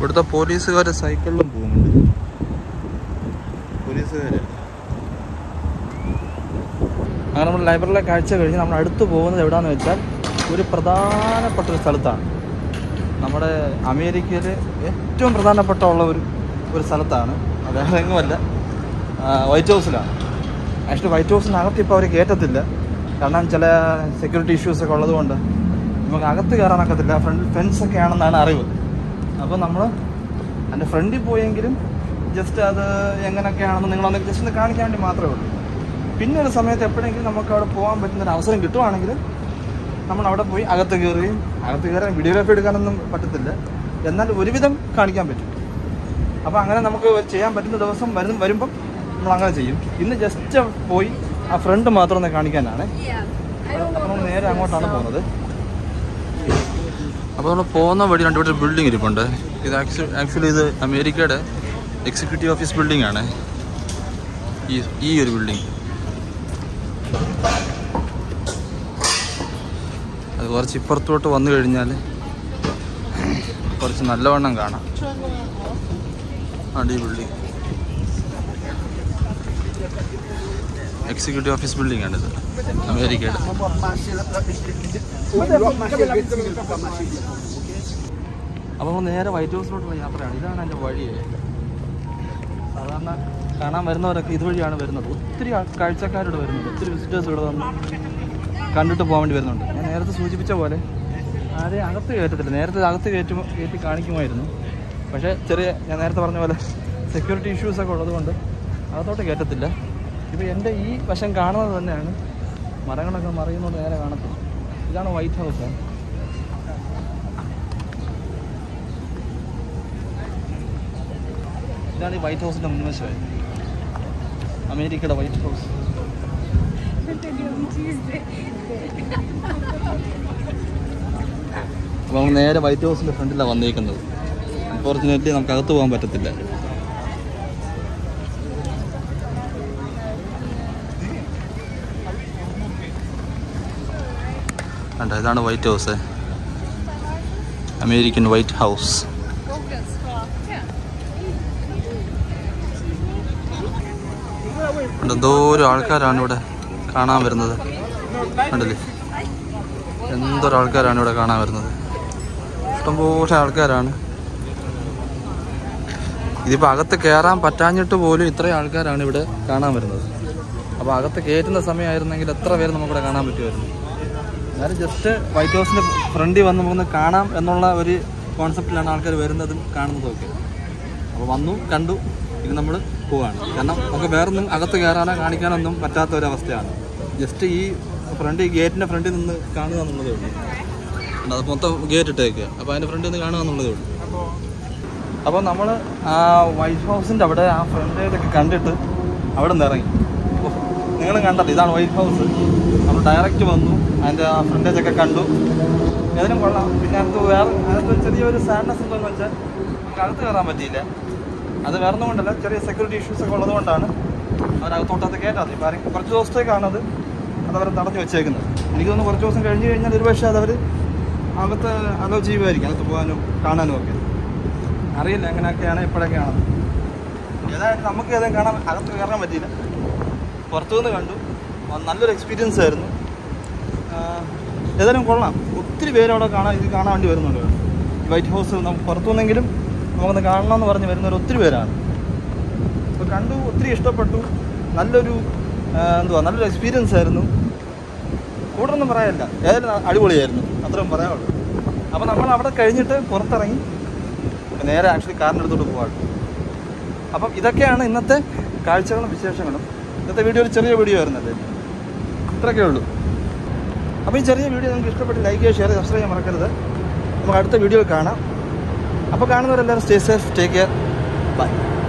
ഇവിടുത്തെ പോലീസുകാർ സൈക്കിളിലും പോകുന്നുണ്ട് പോലീസുകാർ അങ്ങനെ നമ്മൾ ലൈബ്രറിയിലെ കാഴ്ച കഴിഞ്ഞ് നമ്മൾ അടുത്ത് പോകുന്നത് എവിടെയാണെന്ന് വെച്ചാൽ ഒരു പ്രധാനപ്പെട്ട ഒരു സ്ഥലത്താണ് നമ്മുടെ അമേരിക്കയിൽ ഏറ്റവും പ്രധാനപ്പെട്ട ഉള്ള ഒരു ഒരു സ്ഥലത്താണ് അത് വേറെ എങ്ങുമല്ല ആ, വൈറ്റ് ഹൗസിലാണ് ആക്ച്വലി വൈറ്റ് ഹൗസിനകത്ത് ഇപ്പോൾ അവർ കയറ്റത്തില്ല കാരണം ചില സെക്യൂരിറ്റി ഇഷ്യൂസ് ഒക്കെ ഉള്ളതുകൊണ്ട് നമുക്ക് അകത്ത് കയറാനൊക്കത്തില്ല ഫ്രണ്ട് ഫെൻസ് ഒക്കെ ആണെന്നാണ് അറിവ് അപ്പോൾ നമ്മൾ എൻ്റെ ഫ്രണ്ടിൽ പോയെങ്കിലും ജസ്റ്റ് അത് എങ്ങനെയൊക്കെയാണെന്ന് നിങ്ങളൊന്ന് ജസ്റ്റ് ഒന്ന് കാണിക്കാൻ വേണ്ടി മാത്രമേ ഉള്ളൂ പിന്നെ ഒരു സമയത്ത് എപ്പോഴെങ്കിലും നമുക്ക് അവിടെ പോകാൻ പറ്റുന്ന ഒരു അവസരം കിട്ടുവാണെങ്കിൽ നമ്മൾ അവിടെ പോയി അകത്ത് കയറുകയും അകത്ത് കയറാൻ വീഡിയോഗ്രാഫി എടുക്കാനൊന്നും പറ്റത്തില്ല എന്നാൽ ഒരുവിധം കാണിക്കാൻ പറ്റും അപ്പോൾ അങ്ങനെ നമുക്ക് ചെയ്യാൻ പറ്റുന്ന ദിവസം വരും വരുമ്പം നമ്മൾ അങ്ങനെ ചെയ്യും ഇന്ന് ജസ്റ്റ് പോയി ആ ഫ്രണ്ട് മാത്രം ഒന്ന് കാണിക്കാനാണ് അപ്പോൾ നമ്മൾ നേരെ അങ്ങോട്ടാണ് പോകുന്നത് അപ്പോൾ നമ്മൾ പോകുന്ന വഴി രണ്ട് ഇവിടെ ബിൽഡിംഗ് ഇരിപ്പുണ്ട് ഇത് ആക്ച്വലി ആക്ച്വലി ഇത് അമേരിക്കയുടെ എക്സിക്യൂട്ടീവ് ഓഫീസ് ബിൽഡിംഗ് ആണ് ഈ ഈ ഒരു ബിൽഡിംഗ് അത് കുറച്ച് ഇപ്പുറത്തോട്ട് വന്നു കഴിഞ്ഞാൽ കുറച്ച് നല്ലവണ്ണം കാണാം ആണ് ഈ ബിൽഡിംഗ് എക്സിക്യൂട്ടീവ് ഓഫീസ് ബിൽഡിംഗ് ആണിത് അമേരിക്കയുടെ അപ്പോൾ നമ്മൾ നേരെ വൈറ്റ് ഹൗസിലോട്ടുള്ള യാത്രയാണ് ഇതാണ് എൻ്റെ വഴി സാധാരണ കാണാൻ വരുന്നവരൊക്കെ ഇതുവഴിയാണ് വരുന്നത് ഒത്തിരി ആൾ- കാഴ്ചക്കാരോട് വരുന്നുണ്ട് ഒത്തിരി വിസിറ്റേഴ്സ് ഇവിടെ വന്ന് കണ്ടിട്ട് പോകാൻ വേണ്ടി വരുന്നുണ്ട് ഞാൻ നേരത്തെ സൂചിപ്പിച്ച പോലെ ആരെയും അകത്ത് കയറ്റത്തില്ല നേരത്തെ അകത്ത് കയറ്റും കയറ്റി കാണിക്കുമായിരുന്നു പക്ഷേ ചെറിയ ഞാൻ നേരത്തെ പറഞ്ഞ പോലെ സെക്യൂരിറ്റി ഇഷ്യൂസൊക്കെ ഉള്ളതുകൊണ്ട് അകത്തോട്ട് കയറ്റത്തില്ല ഇപ്പോൾ എൻ്റെ ഈ വശം കാണുന്നത് തന്നെയാണ് മരങ്ങളൊക്കെ മറിയുന്നത് നേരെ കാണത്തില്ല ഇതാണ് വൈറ്റ് ഹൗസ് ഇതാണ് ഈ വൈറ്റ് ഹൗസിൻ്റെ മുൻവശമായി അമേരിക്കയുടെ വൈറ്റ് ഹൗസ് അപ്പോൾ നമ്മൾ നേരെ വൈറ്റ് ഹൗസിൻ്റെ ഫ്രണ്ടിലാണ് വന്നേക്കുന്നത് അൺഫോർച്ചുനേറ്റ്ലി നമുക്ക് അകത്ത് പോകാൻ പറ്റത്തില്ല കണ്ടോ ഇതാണ് white house American white house ഉണ്ട്, എന്തോരം ആൾക്കാരാണ് ഇവിടെ കാണാൻ വരുന്നത് കണ്ടില്ലേ എന്തോരം ആൾക്കാരാണ് ഇവിടെ കാണാൻ വരുന്നത് ഇഷ്ടംപോലെ ആൾക്കാരാണ് ഇതിപ്പോൾ അകത്ത് കയറാൻ പറ്റാഞ്ഞിട്ട് പോലും ഇത്രയും ആൾക്കാരാണ് ഇവിടെ കാണാൻ വരുന്നത് അപ്പോൾ അകത്ത് കയറ്റുന്ന സമയമായിരുന്നെങ്കിൽ എത്ര പേര് നമുക്കിവിടെ കാണാൻ പറ്റുമായിരുന്നു എന്നാലും ജസ്റ്റ് വൈറ്റ് ഹൗസിൻ്റെ ഫ്രണ്ടിൽ വന്ന് നമുക്കൊന്ന് കാണാം എന്നുള്ള ഒരു കോൺസെപ്റ്റിലാണ് ആൾക്കാർ വരുന്നതും കാണുന്നതും ഒക്കെ അപ്പോൾ വന്നു കണ്ടു ഇനി നമ്മൾ പോവാണ് കാരണം നമുക്ക് വേറൊന്നും അകത്ത് കയറാനോ കാണിക്കാനൊന്നും പറ്റാത്ത ഒരവസ്ഥയാണ് ജസ്റ്റ് ഈ ഫ്രണ്ട് ഈ ഗേറ്റിൻ്റെ ഫ്രണ്ടിൽ നിന്ന് കാണുക എന്നുള്ളതേ ഉള്ളൂ ഉണ്ട്, അത് മൊത്തം ഗേറ്റ് ഇട്ടേക്കുക അപ്പോൾ അതിൻ്റെ ഫ്രണ്ടിൽ നിന്ന് കാണുക എന്നുള്ളതേ ഉള്ളൂ അപ്പോൾ നമ്മൾ ആ വൈറ്റ് ഹൗസിൻ്റെ അവിടെ ആ ഫ്രണ്ടേജൊക്കെ കണ്ടിട്ട് അവിടെ നിന്ന് ഇറങ്ങി നിങ്ങളും കണ്ടല്ലോ ഇതാണ് വൈറ്റ് ഹൗസ് നമ്മൾ ഡയറക്റ്റ് വന്നു അതിൻ്റെ ആ ഫ്രണ്ടേജൊക്കെ കണ്ടു ഏതിനും കൊള്ളാം പിന്നെ അത് വേറെ അതിനകത്ത് ഒരു ചെറിയൊരു സാഡ്നെസ് എന്താണെന്ന് വെച്ചാൽ നമുക്ക് അകത്ത് കയറാൻ പറ്റിയില്ല അത് വേറെ ഒന്നും കൊണ്ടല്ല ചെറിയ സെക്യൂരിറ്റി ഇഷ്യൂസ് ഒക്കെ ഉള്ളതുകൊണ്ടാണ് അവരകത്തോട്ടത്ത് കയറ്റാത്തത് ഇപ്പോൾ ആരെങ്കിലും കുറച്ച് ദിവസത്തേക്കാണത് അതവർ തടഞ്ഞു വെച്ചേക്കുന്നത് എനിക്ക് തോന്നുന്നു കുറച്ച് ദിവസം കഴിഞ്ഞ് കഴിഞ്ഞാൽ ഒരു പക്ഷേ അതവർ അകത്ത് അലോ ചെയ്യുമായിരിക്കും അകത്ത് പോകാനും കാണാനും ഒക്കെ അറിയില്ല എങ്ങനെയൊക്കെയാണ് എപ്പോഴൊക്കെയാണ് ഏതായാലും നമുക്ക് ഏതായാലും കാണാൻ അകത്ത് കയറാൻ പറ്റിയില്ല പുറത്തുനിന്ന് കണ്ടു അത് നല്ലൊരു എക്സ്പീരിയൻസ് ആയിരുന്നു ആഹ് ഏതായാലും കൊള്ളാം ഒത്തിരി പേര് അവിടെ കാണാൻ ഇത് കാണാൻ വേണ്ടി വരുന്നുണ്ട് ഈ വൈറ്റ് ഹൗസ് നമുക്ക് പുറത്തുനിന്നെങ്കിലും നമുക്കൊന്ന് കാണണമെന്ന് പറഞ്ഞ് വരുന്നവർ ഒത്തിരി പേരാണ് അപ്പോൾ കണ്ടു ഒത്തിരി ഇഷ്ടപ്പെട്ടു നല്ലൊരു ആഹ് എന്തുവാ നല്ലൊരു എക്സ്പീരിയൻസ് ആയിരുന്നു കൂടുതലൊന്നും പറയാനില്ല ഏതായാലും അടിപൊളിയായിരുന്നു അത്രയും പറയാനുള്ളൂ അപ്പോൾ നമ്മൾ അവിടെ കഴിഞ്ഞിട്ട് പുറത്തിറങ്ങി നേരെ ആക്ച്വലി കാറിൻ്റെ അടുത്തോട്ട് പോകാം അപ്പം ഇതൊക്കെയാണ് ഇന്നത്തെ കാഴ്ചകളും വിശേഷങ്ങളും ഇന്നത്തെ വീഡിയോ ഒരു ചെറിയ വീഡിയോ ആയിരുന്നല്ലേ ഇത്രയൊക്കെ ഉള്ളൂ അപ്പോൾ ഈ ചെറിയ വീഡിയോ നിങ്ങൾക്ക് ഇഷ്ടപ്പെട്ട് ലൈക്ക് ചെയ്യുക ഷെയർ ചെയ്യുക സബ്സ്ക്രൈബ് ചെയ്യാൻ മറക്കരുത് നമുക്ക് അടുത്ത വീഡിയോ കാണാം അപ്പോൾ കാണുന്നവരെല്ലാവരും stay safe take care by